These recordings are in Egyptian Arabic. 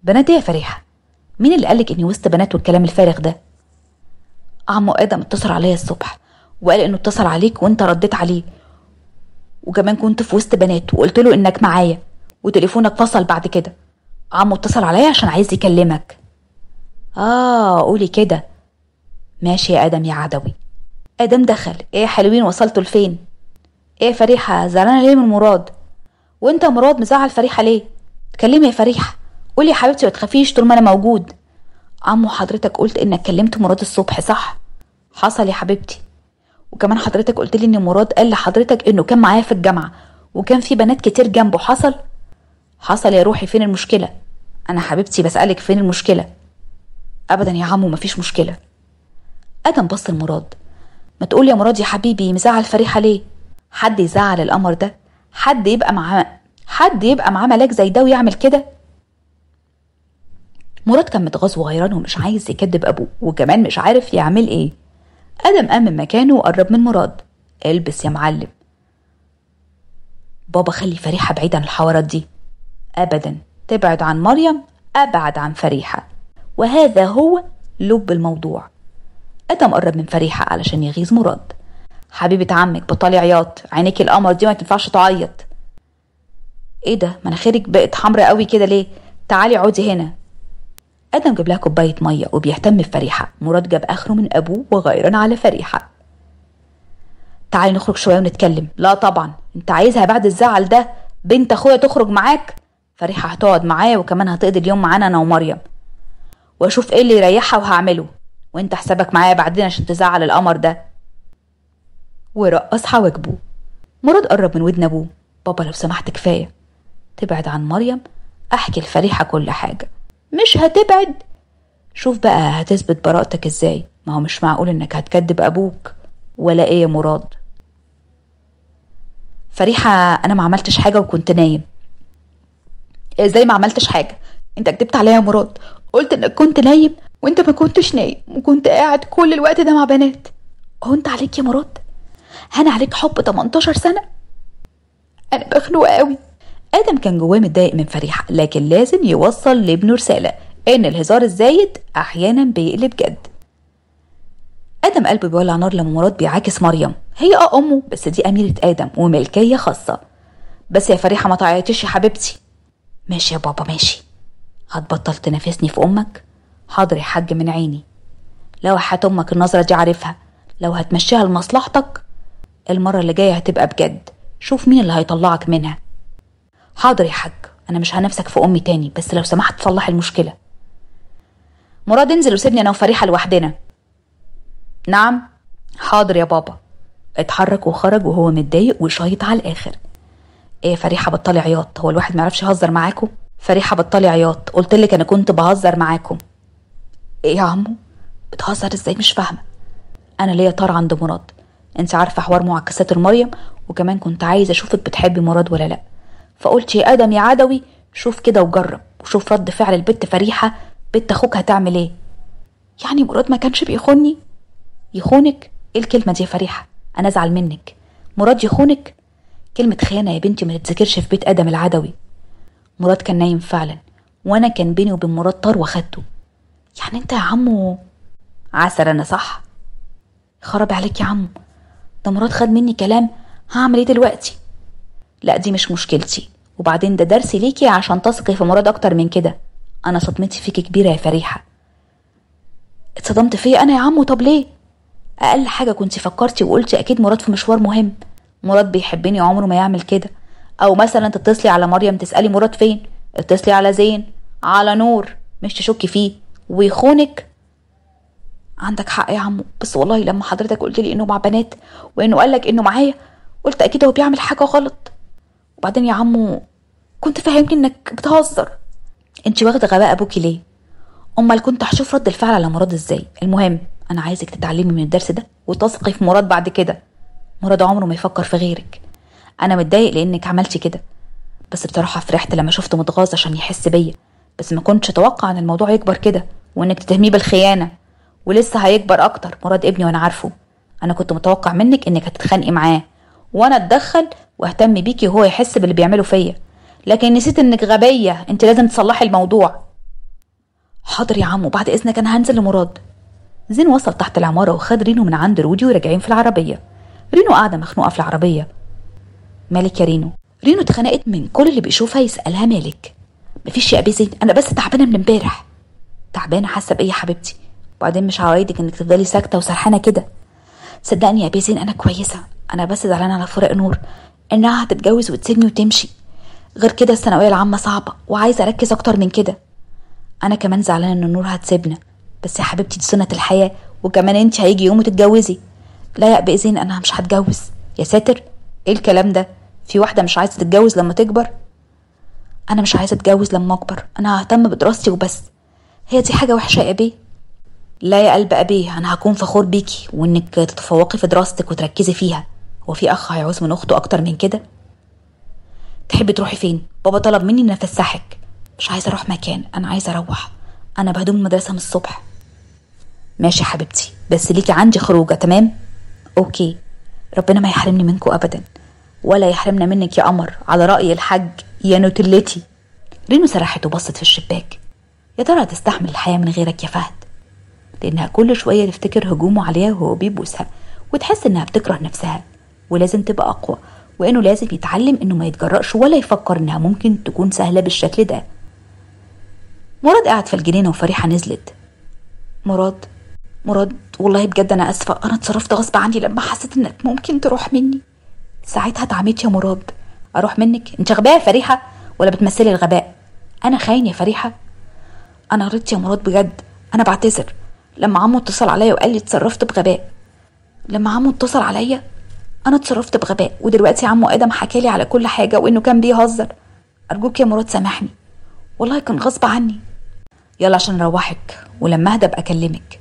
بنات ايه يا فريحه مين اللي قالك اني وسط بنات والكلام الفارغ ده عمو ادم اتصل عليا الصبح وقال انه اتصل عليك وانت رديت عليه وكمان كنت في وسط بنات وقلت له انك معايا وتليفونك فصل بعد كده عمو اتصل عليا عشان عايز يكلمك اه قولي كده ماشي يا ادم يا عدوي ادم دخل ايه يا حلوين وصلتوا لفين ايه يا فريحه زعلانه ليه من مراد وانت يا مراد مزعل فريحه ليه اتكلمي يا فريحه قولي يا حبيبتي ما تخافيش طول ما انا موجود عمو حضرتك قلت انك كلمت مراد الصبح صح حصل يا حبيبتي وكمان حضرتك قلت لي ان مراد قال لحضرتك انه كان معايا في الجامعه وكان في بنات كتير جنبه حصل حصل يا روحي فين المشكله انا حبيبتي بسالك فين المشكله ابدا يا عمو مفيش مشكله ادم بص لمراد ما تقول يا مراد يا حبيبي مزعل فريحه ليه حد يزعل القمر ده حد يبقى معاه حد يبقى معاه ملاك زي ده ويعمل كده مراد كان متغاظ وغيران ومش عايز يكدب ابوه وكمان مش عارف يعمل ايه ادم قام من مكانه وقرب من مراد البس يا معلم بابا خلي فريحه بعيد عن الحوارات دي ابدا تبعد عن مريم ابعد عن فريحه وهذا هو لب الموضوع ادم قرب من فريحه علشان يغيظ مراد حبيبه عمك بطلي عياط عينيك القمر دي ما تنفعش تعيط ايه ده مناخيرك بقت حمرا قوي كده ليه تعالي اقعدي هنا ادم جاب لها كوبايه ميه وبيهتم بفريحه مراد جاب اخره من ابوه وغيران على فريحه تعالي نخرج شويه ونتكلم لا طبعا انت عايزها بعد الزعل ده بنت اخويا تخرج معاك فريحه هتقعد معايا وكمان هتقضي اليوم معانا انا ومريم واشوف ايه اللي يريحها وهعمله وانت حسابك معايا بعدين عشان تزعل القمر ده ورقص حواجبه مراد قرب من ودن ابوه بابا لو سمحت كفايه تبعد عن مريم احكي لفريحه كل حاجه مش هتبعد شوف بقى هتثبت براءتك ازاي ما هو مش معقول انك هتكدب ابوك ولا ايه يا مراد فريحة انا ما عملتش حاجة وكنت نايم ازاي ما عملتش حاجة انت كدبت عليا يا مراد قلت انك كنت نايم وانت ما كنتش نايم وكنت قاعد كل الوقت ده مع بنات هو انت عليك يا مراد هنا عليك حب 18 سنة انا مخنوقة قوي ادم كان جواه متضايق من فريحة لكن لازم يوصل لابنه رسالة ان الهزار الزايد احيانا بيقلب جد ادم قلبه بيولع نار لما مراد بيعاكس مريم هي اه امه بس دي اميرة ادم وملكية خاصة بس يا فريحة ما تعيطيش يا حبيبتي ماشي يا بابا ماشي هتبطل تنافسني في امك حاضر يا حاج من عيني لو حات امك النظرة دي عارفها لو هتمشيها لمصلحتك المرة اللي جاية هتبقى بجد شوف مين اللي هيطلعك منها حاضر يا حاج انا مش هنفسك في امي تاني بس لو سمحت صلح المشكلة مراد انزل وسيبني انا وفريحة لوحدنا نعم حاضر يا بابا اتحرك وخرج وهو متضايق وشايط على الاخر ايه يا فريحه بطلي عياط هو الواحد معرفش يهزر معاكم فريحه بطلي عياط قلت لك انا كنت بهزر معاكم ايه يا عمو بتهزر ازاي مش فاهمه انا ليا طار عند مراد انت عارفه حوار معاكسات المريم وكمان كنت عايزه اشوفك بتحبي مراد ولا لا فقلت يا ادم يا عدوي شوف كده وجرب وشوف رد فعل البت فريحه بنت اخوك هتعمل ايه يعني مراد ما كانش بيخوني يخونك ايه الكلمه دي يا فريحه انا ازعل منك مراد يخونك كلمه خيانه يا بنتي ما تتذكرش في بيت ادم العدوي مراد كان نايم فعلا وانا كان بيني وبين مراد طار واخدته يعني انت يا عمو عسل انا صح خرب عليك يا عمو ده مراد خد مني كلام هعمل ايه دلوقتي لا دي مش مشكلتي وبعدين ده درس ليكي عشان تثقي في مراد اكتر من كده انا صدمتي فيكي كبيره يا فريحه اتصدمت فيا انا يا عمو طب ليه اقل حاجه كنت فكرتي وقلتي اكيد مراد في مشوار مهم مراد بيحبني عمره ما يعمل كده او مثلا تتصلي على مريم تسالي مراد فين اتصلي على زين على نور مش تشكي فيه ويخونك عندك حق يا عمو بس والله لما حضرتك قلت لي انه مع بنات وانه قال لك انه معايا قلت اكيد هو بيعمل حاجه غلط وبعدين يا عمو كنت فاهمني انك بتهزر انت واخده غباء ابوكي ليه امال كنت هشوف رد الفعل على مراد ازاي المهم انا عايزك تتعلمي من الدرس ده وتثقي في مراد بعد كده مراد عمره ما يفكر في غيرك انا متضايق لانك عملتي كده بس بصراحه فرحت لما شفته متغاظ عشان يحس بيا بس ما كنتش اتوقع ان الموضوع يكبر كده وانك تتهميه بالخيانه ولسه هيكبر اكتر مراد ابني وانا عارفه انا كنت متوقع منك انك هتتخانقي معاه وانا اتدخل واهتم بيكي وهو يحس باللي بيعمله فيا لكن نسيت انك غبيه انت لازم تصلحي الموضوع حاضر يا عمو بعد اذنك انا هنزل لمراد زين وصل تحت العمارة وخد رينو من عند رودي وراجعين في العربية رينو قاعدة مخنوقة في العربية مالك يا رينو رينو اتخنقت من كل اللي بيشوفها يسألها مالك مفيش يا أبي زين أنا بس تعبانة من امبارح تعبانة حاسة بإيه يا حبيبتي وبعدين مش هعيدك إنك تفضلي ساكتة وسرحانة كده صدقني يا أبي زين أنا كويسة أنا بس زعلانة على فراق نور إنها هتتجوز وتسيبني وتمشي غير كده الثانوية العامة صعبة وعايزة أركز أكتر من كده أنا كمان زعلانة إن نور هتسيبنا بس يا حبيبتي دي سنة الحياة وكمان انت هيجي يوم وتتجوزي لا يا بإذن أنا مش هتجوز يا ساتر ايه الكلام ده في واحدة مش عايزة تتجوز لما تكبر أنا مش عايزة أتجوز لما أكبر أنا ههتم بدراستي وبس هي دي حاجة وحشة يا أبي لا يا قلب أبي أنا هكون فخور بيكي وإنك تتفوقي في دراستك وتركزي فيها هو في أخ هيعوز من أخته أكتر من كده تحبي تروحي فين بابا طلب مني إن أفسحك مش عايزة أروح مكان أنا عايزة أروح أنا بهدوم المدرسة من الصبح ماشي يا حبيبتي بس ليكي عندي خروجة تمام اوكي ربنا ما يحرمني منكم ابدا ولا يحرمنا منك يا قمر على رأي الحاج يا نوتلتي رينو سرحت وبصت في الشباك يا ترى هتستحمل الحياة من غيرك يا فهد لأنها كل شوية تفتكر هجومه عليها وهو بيبوسها وتحس إنها بتكره نفسها ولازم تبقى أقوى وإنه لازم يتعلم إنه ما يتجرأش ولا يفكر إنها ممكن تكون سهلة بالشكل ده مراد قاعد في الجنينة وفريحة نزلت مراد مراد والله بجد انا اسفه انا اتصرفت غصب عني لما حسيت انك ممكن تروح مني ساعتها اتعميت يا مراد اروح منك انت غباء يا فريحه ولا بتمثلي الغباء انا خاين يا فريحه انا غلطت يا مراد بجد انا بعتذر لما عمو اتصل عليا وقال لي اتصرفت بغباء لما عمو اتصل عليا انا اتصرفت بغباء ودلوقتي عمو ادم حكالي على كل حاجه وانه كان بيهزر ارجوك يا مراد سامحني والله كان غصب عني يلا عشان نروحك ولما اهدى ابقى اكلمك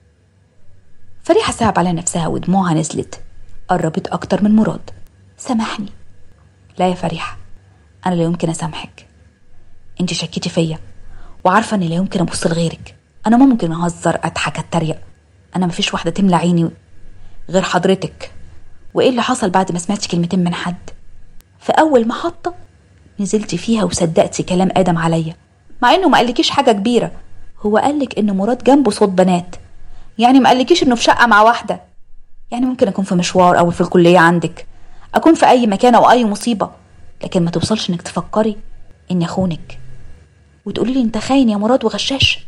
فريحة صعب على نفسها ودموعها نزلت قربت أكتر من مراد سامحني لا يا فريحة أنا لا يمكن أسامحك أنت شكيتي فيا وعارفة إني لا يمكن أبص لغيرك أنا ما ممكن أهزر أضحك أتريق أنا مفيش واحدة تملى عيني غير حضرتك وإيه اللي حصل بعد ما سمعتي كلمتين من حد في أول محطة نزلتي فيها وصدقتي كلام آدم عليا مع إنه ما قالكيش حاجة كبيرة هو قالك إن مراد جنبه صوت بنات يعني ما قالكيش انه في شقه مع واحده يعني ممكن اكون في مشوار او في الكليه عندك اكون في اي مكان او اي مصيبه لكن ما توصلش انك تفكري اني اخونك وتقولي لي انت خاين يا مراد وغشاش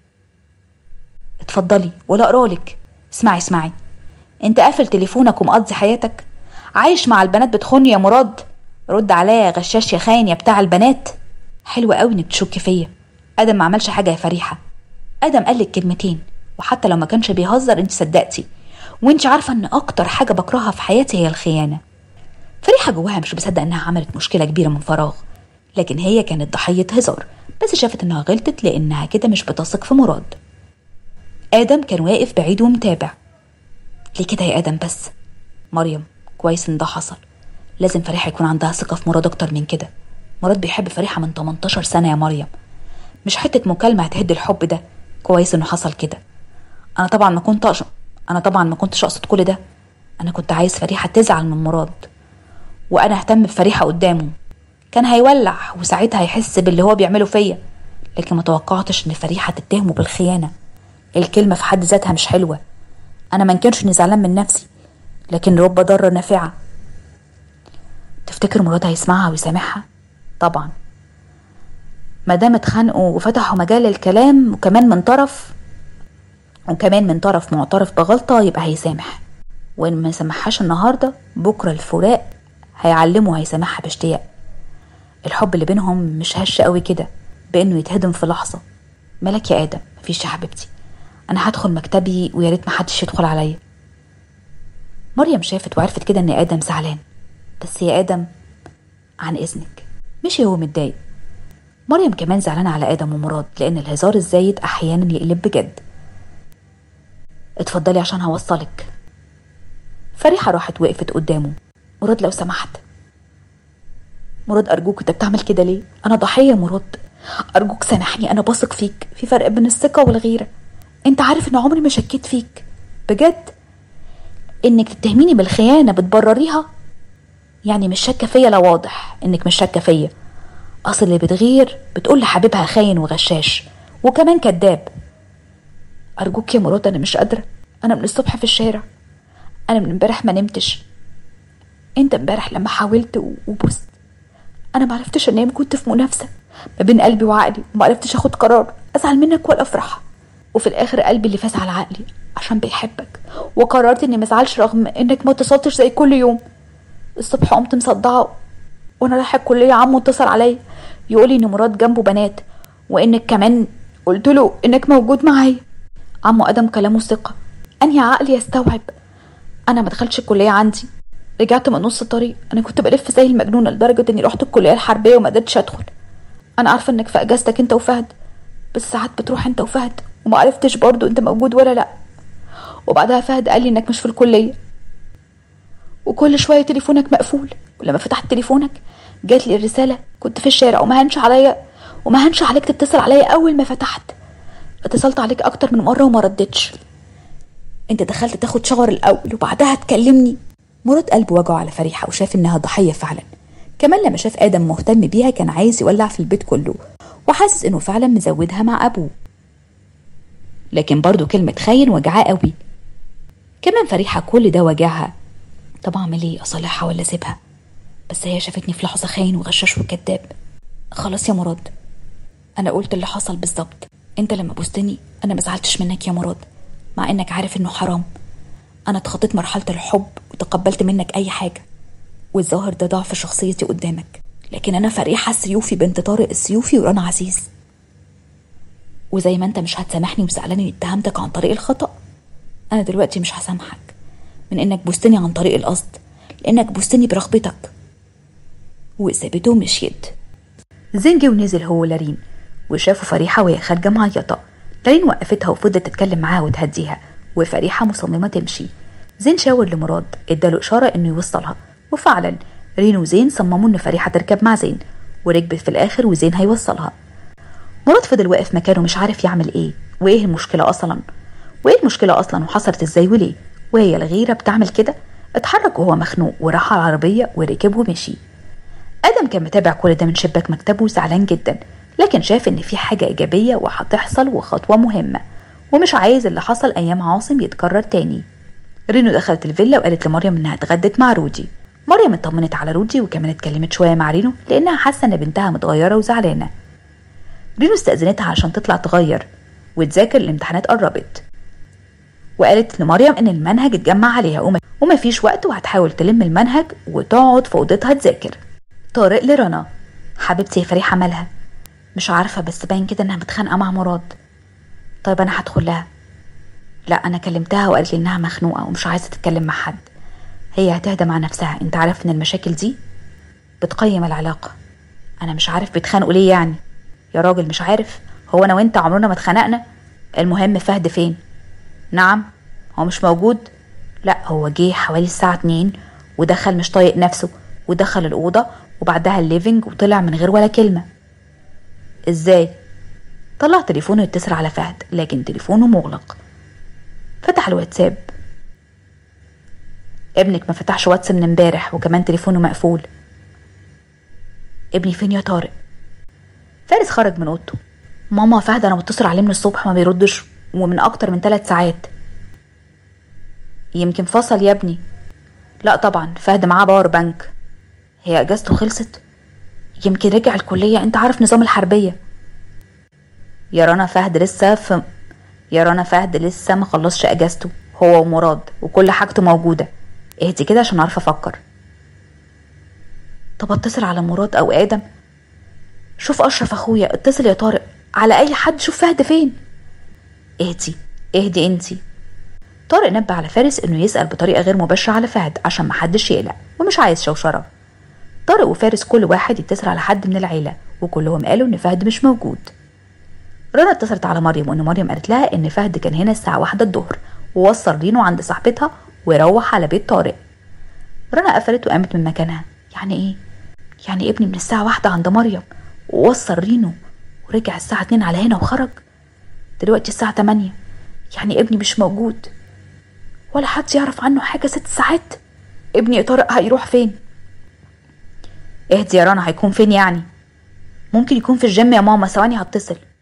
اتفضلي ولا اقرالك اسمعي اسمعي انت قافل تليفونك ومقضي حياتك عايش مع البنات بتخوني يا مراد رد عليا يا غشاش يا خاين يا بتاع البنات حلوة قوي انك تشكي فيا ادم ما عملش حاجه يا فريحه ادم قالك كلمتين وحتى لو ما كانش بيهزر انت صدقتي وانت عارفه ان اكتر حاجه بكرهها في حياتي هي الخيانه فريحه جواها مش مصدقه انها عملت مشكله كبيره من فراغ لكن هي كانت ضحيه هزار بس شافت انها غلطت لانها كده مش بتثق في مراد ادم كان واقف بعيد ومتابع ليه كده يا ادم بس مريم كويس ان ده حصل لازم فريحه يكون عندها ثقه في مراد اكتر من كده مراد بيحب فريحه من 18 سنه يا مريم مش حته مكالمه هتهد الحب ده كويس انه حصل كده انا طبعا ما كنت أقصد انا طبعا ما كنتش اقصد كل ده انا كنت عايز فريحه تزعل من مراد وانا اهتم بفريحه قدامه كان هيولع وساعتها هيحس باللي هو بيعمله فيا لكن ما توقعتش ان فريحه تتهمه بالخيانه الكلمه في حد ذاتها مش حلوه انا ما انكرش اني زعلان من نفسي لكن رب ضاره نافعه تفتكر مراد هيسمعها ويسامحها طبعا ما دام اتخانقوا وفتحوا مجال للكلام وكمان من طرف وكمان من طرف معترف بغلطة يبقى هيسامح وإن ما سامحهاش النهاردة بكرة الفراق هيعلمه هيسامحها باشتياق الحب اللي بينهم مش هش قوي كده بإنه يتهدم في لحظة مالك يا آدم مفيش يا حبيبتي أنا هدخل مكتبي ويا ريت محدش يدخل عليا مريم شافت وعرفت كده إن آدم زعلان بس يا آدم عن إذنك مشي هو متضايق مريم كمان زعلانة على آدم ومراد لأن الهزار الزايد أحيانا يقلب بجد اتفضلي عشان هوصلك فريحة راحت وقفت قدامه مراد لو سمحت مراد أرجوك أنت بتعمل كده ليه؟ أنا ضحية مراد أرجوك سامحني أنا بثق فيك في فرق بين الثقة والغيرة أنت عارف إن عمري ما شكيت فيك بجد إنك تتهميني بالخيانة بتبرريها يعني مش شاكة فيا لا واضح إنك مش شاكة فيا أصل اللي بتغير بتقول لحبيبها خاين وغشاش وكمان كذاب ارجوك يا مراد انا مش قادره انا من الصبح في الشارع انا من امبارح ما نمتش انت امبارح لما حاولت و- وبصت انا ما عرفتش انام كنت في منافسه ما بين قلبي وعقلي وما عرفتش اخد قرار ازعل منك ولا افرح وفي الاخر قلبي اللي فاز على عقلي عشان بيحبك وقررت اني ما ازعلش رغم انك ما اتصلتش زي كل يوم الصبح قمت مصدعه وانا رايحه الكليه عمو اتصل عليا يقول لي ان مراد جنبه بنات وانك كمان قلت له انك موجود معايا عمو ادم كلامه ثقه انهي عقلي يستوعب انا ما دخلتش الكليه عندي رجعت من نص الطريق انا كنت بلف زي المجنونه لدرجه اني رحت الكليه الحربيه وما قدرتش ادخل انا عارفه انك في اجازتك انت وفهد بس ساعات بتروح انت وفهد وما عرفتش برضو انت موجود ولا لا وبعدها فهد قال لي انك مش في الكليه وكل شويه تليفونك مقفول ولما فتحت تليفونك جات لي الرساله كنت في الشارع وما هنش عليا وما هنش عليك تتصل عليا اول ما فتحت اتصلت عليك اكتر من مره وما ردتش انت دخلت تاخد شاور الاول وبعدها تكلمني مراد قلبه وجعه على فريحه وشاف انها ضحيه فعلا كمان لما شاف ادم مهتم بيها كان عايز يولع في البيت كله وحاسس انه فعلا مزودها مع ابوه لكن برضه كلمة خاين وجعاه قوي كمان فريحة كل ده وجعها طب اعمل ايه اصالحها ولا اسيبها بس هي شافتني في لحظة خاين وغشاش وكذاب خلاص يا مراد انا قلت اللي حصل بالظبط انت لما بوستني انا ما زعلتش منك يا مراد مع انك عارف انه حرام انا اتخطيت مرحلة الحب وتقبلت منك اي حاجة والظاهر ده ضعف شخصيتي قدامك لكن انا فريحة السيوفي بنت طارق السيوفي ورنا عزيز وزي ما انت مش هتسامحني وزعلان اني اتهمتك عن طريق الخطأ انا دلوقتي مش هسامحك من انك بوستني عن طريق القصد لانك بوستني برغبتك وسابته ومشيت زين جه ونزل هو ولارين وشافوا فريحة وهي خارجة معيطة لارين وقفتها وفضلت تتكلم معاها وتهديها وفريحة مصممة تمشي زين شاور لمراد اداله إشارة إنه يوصلها وفعلا رين وزين صمموا إن فريحة تركب مع زين وركبت في الآخر وزين هيوصلها مراد فضل واقف مكانه مش عارف يعمل ايه وايه المشكلة اصلا وايه المشكلة اصلا وحصلت ازاي وليه وهي الغيرة بتعمل كده اتحرك وهو مخنوق وراح على العربية وركب ومشي ادم كان متابع كل ده من شباك مكتبه وزعلان جدا لكن شاف ان في حاجة ايجابية وهتحصل وخطوة مهمة ومش عايز اللي حصل ايام عاصم يتكرر تاني رينو دخلت الفيلا وقالت لمريم انها اتغدت مع رودي مريم اطمنت على رودي وكمان اتكلمت شوية مع رينو لانها حاسة ان بنتها متغيرة وزعلانة رينو استأذنتها عشان تطلع تغير وتذاكر الامتحانات قربت وقالت لمريم ان المنهج اتجمع عليها وما, وما فيش وقت وهتحاول تلم المنهج وتقعد في اوضتها تذاكر طارق لرنا حبيبتي يا فريحة مالها مش عارفة بس باين كده انها متخانقة مع مراد طيب انا هدخل لها لا انا كلمتها وقالت لي انها مخنوقة ومش عايزة تتكلم مع حد هي هتهدى مع نفسها انت عارف ان المشاكل دي بتقيم العلاقة انا مش عارف بيتخانقوا ليه يعني يا راجل مش عارف هو انا وانت عمرنا ما اتخانقنا المهم فهد فين نعم هو مش موجود لا هو جه حوالي الساعة اتنين ودخل مش طايق نفسه ودخل الأوضة وبعدها الليفينج وطلع من غير ولا كلمة ازاي طلع تليفونه يتصل على فهد لكن تليفونه مغلق فتح الواتساب ابنك ما فتحش واتس من امبارح وكمان تليفونه مقفول ابني فين يا طارق فارس خرج من اوضته ماما فهد انا متصل عليه من الصبح ما بيردش ومن اكتر من ثلاث ساعات يمكن فصل يا ابني لا طبعا فهد معاه باور بانك هي اجازته خلصت يمكن رجع الكلية انت عارف نظام الحربية يا رنا فهد لسه في يا رنا فهد لسه ما خلصش اجازته هو ومراد وكل حاجته موجودة اهدي كده عشان اعرف افكر طب اتصل على مراد او ادم شوف اشرف اخويا اتصل يا طارق على اي حد شوف فهد فين اهدي اهدي انتي طارق نبه على فارس انه يسأل بطريقة غير مباشرة على فهد عشان محدش يقلق ومش عايز شوشرة طارق وفارس كل واحد يتصل على حد من العيلة وكلهم قالوا ان فهد مش موجود رنا اتصلت على مريم وان مريم قالت لها ان فهد كان هنا الساعة واحدة الظهر ووصل رينو عند صاحبتها وروح على بيت طارق رنا قفلت وقامت من مكانها يعني ايه يعني ابني من الساعة واحدة عند مريم ووصل رينو ورجع الساعة اتنين على هنا وخرج دلوقتي الساعة تمانية يعني ابني مش موجود ولا حد يعرف عنه حاجة ست ساعات ابني يا طارق هيروح فين اهدي يا رنا هيكون فين يعني ممكن يكون في الجيم يا ماما ثواني هتصل